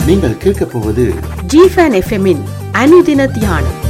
நீங்கள் கேட்கப் போவது ஜிஃபன் எஃப்எம்மின் அனுதின தியானம்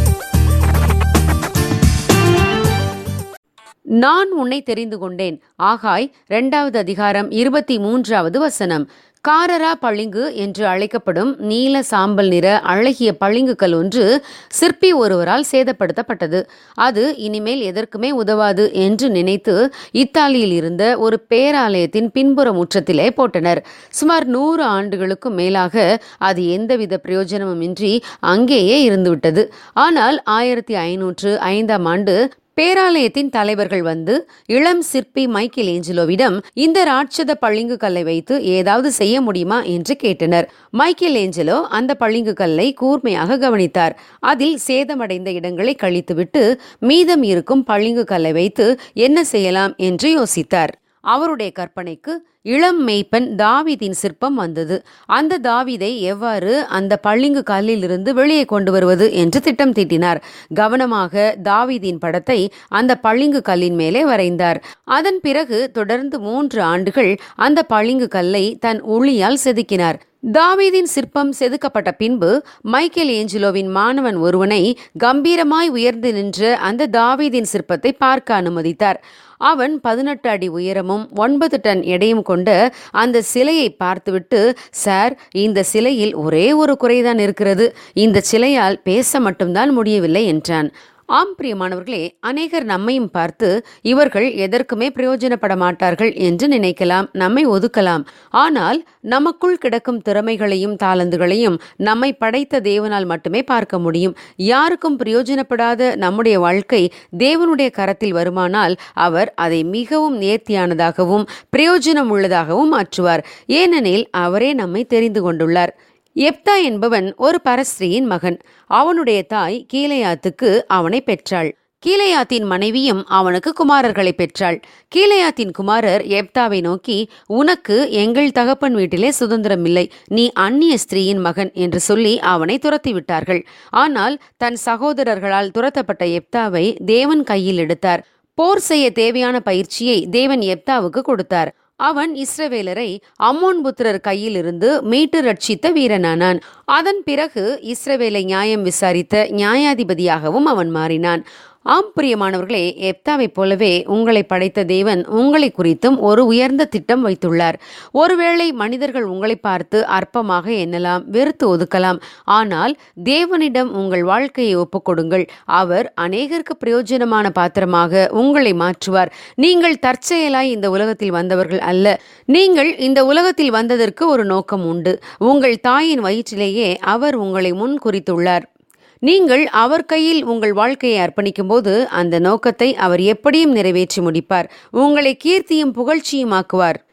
நான் உன்னை தெரிந்து கொண்டேன் ஆகாய் இரண்டாவது அதிகாரம் இருபத்தி மூன்றாவது வசனம் காரரா பளிங்கு என்று அழைக்கப்படும் நீல சாம்பல் நிற அழகிய பளிங்குக்கல் ஒன்று சிற்பி ஒருவரால் சேதப்படுத்தப்பட்டது அது இனிமேல் எதற்குமே உதவாது என்று நினைத்து இத்தாலியில் இருந்த ஒரு பேராலயத்தின் பின்புற முற்றத்திலே போட்டனர் சுமார் நூறு ஆண்டுகளுக்கும் மேலாக அது எந்தவித பிரயோஜனமுமின்றி அங்கேயே இருந்துவிட்டது ஆனால் ஆயிரத்தி ஐநூற்று ஐந்தாம் ஆண்டு பேராலயத்தின் தலைவர்கள் வந்து இளம் சிற்பி மைக்கேல் ஏஞ்சலோவிடம் இந்த ராட்சத பளிங்கு கல்லை வைத்து ஏதாவது செய்ய முடியுமா என்று கேட்டனர் மைக்கேல் ஏஞ்சலோ அந்த பளிங்கு கல்லை கூர்மையாக கவனித்தார் அதில் சேதமடைந்த இடங்களை கழித்துவிட்டு மீதம் இருக்கும் பளிங்கு கல்லை வைத்து என்ன செய்யலாம் என்று யோசித்தார் அவருடைய கற்பனைக்கு இளம் மெய்ப்பன் தாவீதின் சிற்பம் வந்தது அந்த தாவீதை எவ்வாறு அந்த பளிங்கு கல்லிலிருந்து வெளியே கொண்டு வருவது என்று திட்டம் தீட்டினார் கவனமாக தாவீதின் படத்தை அந்த பளிங்கு கல்லின் மேலே வரைந்தார் அதன் பிறகு தொடர்ந்து மூன்று ஆண்டுகள் அந்த பளிங்கு கல்லை தன் ஒளியால் செதுக்கினார் தாவீதின் சிற்பம் செதுக்கப்பட்ட பின்பு மைக்கேல் ஏஞ்சலோவின் மாணவன் ஒருவனை கம்பீரமாய் உயர்ந்து நின்ற அந்த தாவீதின் சிற்பத்தை பார்க்க அனுமதித்தார் அவன் பதினெட்டு அடி உயரமும் ஒன்பது டன் எடையும் கொண்ட அந்த சிலையை பார்த்துவிட்டு சார் இந்த சிலையில் ஒரே ஒரு குறைதான் இருக்கிறது இந்த சிலையால் பேச மட்டும்தான் முடியவில்லை என்றான் ஆம் பிரியமானவர்களே அநேகர் நம்மையும் பார்த்து இவர்கள் எதற்குமே பிரயோஜனப்பட மாட்டார்கள் என்று நினைக்கலாம் நம்மை ஒதுக்கலாம் ஆனால் நமக்குள் கிடக்கும் திறமைகளையும் தாளந்துகளையும் நம்மை படைத்த தேவனால் மட்டுமே பார்க்க முடியும் யாருக்கும் பிரயோஜனப்படாத நம்முடைய வாழ்க்கை தேவனுடைய கரத்தில் வருமானால் அவர் அதை மிகவும் நேர்த்தியானதாகவும் பிரயோஜனம் உள்ளதாகவும் மாற்றுவார் ஏனெனில் அவரே நம்மை தெரிந்து கொண்டுள்ளார் எப்தா என்பவன் ஒரு பரஸ்திரியின் மகன் அவனுடைய தாய் கீழையாத்துக்கு அவனை பெற்றாள் கீழையாத்தின் மனைவியும் அவனுக்கு குமாரர்களை பெற்றாள் கீழையாத்தின் குமாரர் எப்தாவை நோக்கி உனக்கு எங்கள் தகப்பன் வீட்டிலே சுதந்திரம் இல்லை நீ அந்நிய ஸ்திரீயின் மகன் என்று சொல்லி அவனை துரத்தி விட்டார்கள் ஆனால் தன் சகோதரர்களால் துரத்தப்பட்ட எப்தாவை தேவன் கையில் எடுத்தார் போர் செய்ய தேவையான பயிற்சியை தேவன் எப்தாவுக்கு கொடுத்தார் அவன் இஸ்ரவேலரை அம்மோன் புத்திரர் கையிலிருந்து மீட்டு ரட்சித்த வீரனானான் அதன் பிறகு இஸ்ரவேலை நியாயம் விசாரித்த நியாயாதிபதியாகவும் அவன் மாறினான் ஆம் பிரியமானவர்களே எப்தாவைப் போலவே உங்களை படைத்த தேவன் உங்களை குறித்தும் ஒரு உயர்ந்த திட்டம் வைத்துள்ளார் ஒருவேளை மனிதர்கள் உங்களை பார்த்து அற்பமாக எண்ணலாம் வெறுத்து ஒதுக்கலாம் ஆனால் தேவனிடம் உங்கள் வாழ்க்கையை ஒப்புக்கொடுங்கள் அவர் அநேகருக்கு பிரயோஜனமான பாத்திரமாக உங்களை மாற்றுவார் நீங்கள் தற்செயலாய் இந்த உலகத்தில் வந்தவர்கள் அல்ல நீங்கள் இந்த உலகத்தில் வந்ததற்கு ஒரு நோக்கம் உண்டு உங்கள் தாயின் வயிற்றிலேயே அவர் உங்களை முன் குறித்துள்ளார் நீங்கள் அவர் கையில் உங்கள் வாழ்க்கையை அர்ப்பணிக்கும் போது அந்த நோக்கத்தை அவர் எப்படியும் நிறைவேற்றி முடிப்பார் உங்களை கீர்த்தியும் புகழ்ச்சியும் ஆக்குவார்